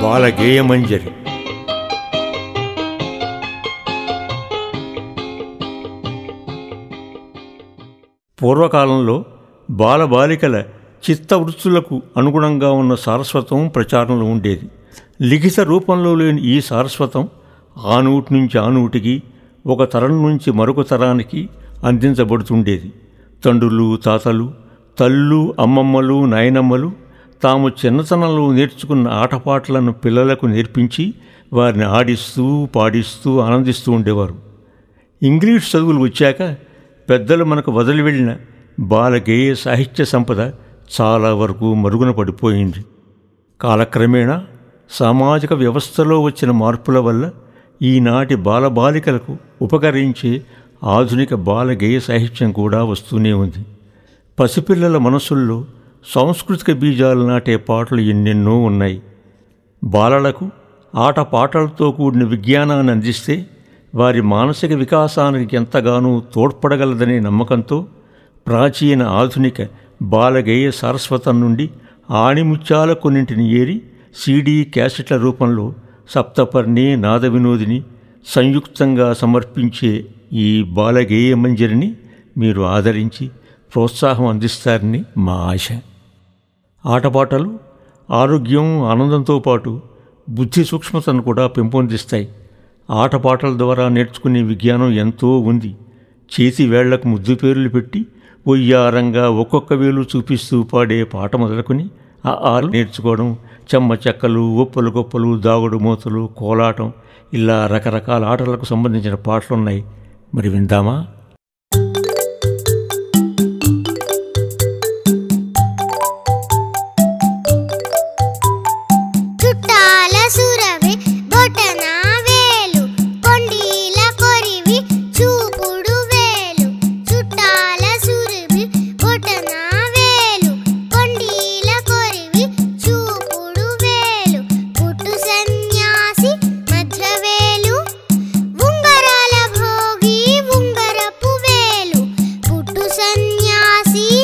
బాలగేయమంజరి పూర్వకాలంలో బాలబాలికల చిత్తవృత్తులకు అనుగుణంగా ఉన్న సారస్వతం ప్రచారంలో ఉండేది లిఖిత రూపంలో లేని ఈ సారస్వతం ఆనూటి నుంచి ఆనూటికి ఒక తరం నుంచి మరొక తరానికి అందించబడుతుండేది తండ్రులు తాతలు తల్లు అమ్మమ్మలు నాయనమ్మలు తాము చిన్నతనంలో నేర్చుకున్న ఆటపాటలను పిల్లలకు నేర్పించి వారిని ఆడిస్తూ పాడిస్తూ ఆనందిస్తూ ఉండేవారు ఇంగ్లీష్ చదువులు వచ్చాక పెద్దలు మనకు వదిలి వెళ్ళిన బాలగేయ సాహిత్య సంపద చాలా వరకు మరుగున పడిపోయింది కాలక్రమేణా సామాజిక వ్యవస్థలో వచ్చిన మార్పుల వల్ల ఈనాటి బాలబాలికలకు ఉపకరించే ఆధునిక బాలగేయ సాహిత్యం కూడా వస్తూనే ఉంది పసిపిల్లల మనసుల్లో సాంస్కృతిక బీజాలు నాటే పాటలు ఎన్నెన్నో ఉన్నాయి బాలలకు ఆట పాటలతో కూడిన విజ్ఞానాన్ని అందిస్తే వారి మానసిక వికాసానికి ఎంతగానో తోడ్పడగలదనే నమ్మకంతో ప్రాచీన ఆధునిక బాలగేయ సారస్వతం నుండి ఆణిముత్యాల కొన్నింటిని ఏరి సీడీ క్యాసెట్ల రూపంలో సప్తపర్ణి నాద వినోదిని సంయుక్తంగా సమర్పించే ఈ బాలగేయ మంజరిని మీరు ఆదరించి ప్రోత్సాహం అందిస్తారని మా ఆశ ఆటపాటలు ఆరోగ్యం ఆనందంతో పాటు బుద్ధి సూక్ష్మతను కూడా పెంపొందిస్తాయి ఆటపాటల ద్వారా నేర్చుకునే విజ్ఞానం ఎంతో ఉంది చేతి వేళ్లకు ముద్దు పేర్లు పెట్టి ఒయ్యారంగా ఒక్కొక్క వేలు చూపిస్తూ పాడే పాట మొదలుకొని ఆ ఆలు నేర్చుకోవడం చెమ్మ చెక్కలు ఒప్పలు గొప్పలు దాగుడు మూతలు కోలాటం ఇలా రకరకాల ఆటలకు సంబంధించిన పాటలున్నాయి మరి విందామా చుట్టాల సురవి బొటన వేలు కొండీల కొరివి చూపుడు వేలు చుట్టాల సురవి బొటన వేలు కొండీల కొరివి చూపుడు వేలు పుట్టు సన్యాసి మధ్య వేలు ఉంగరాల భోగి ఉంగరపు వేలు పుట్టు సన్యాసి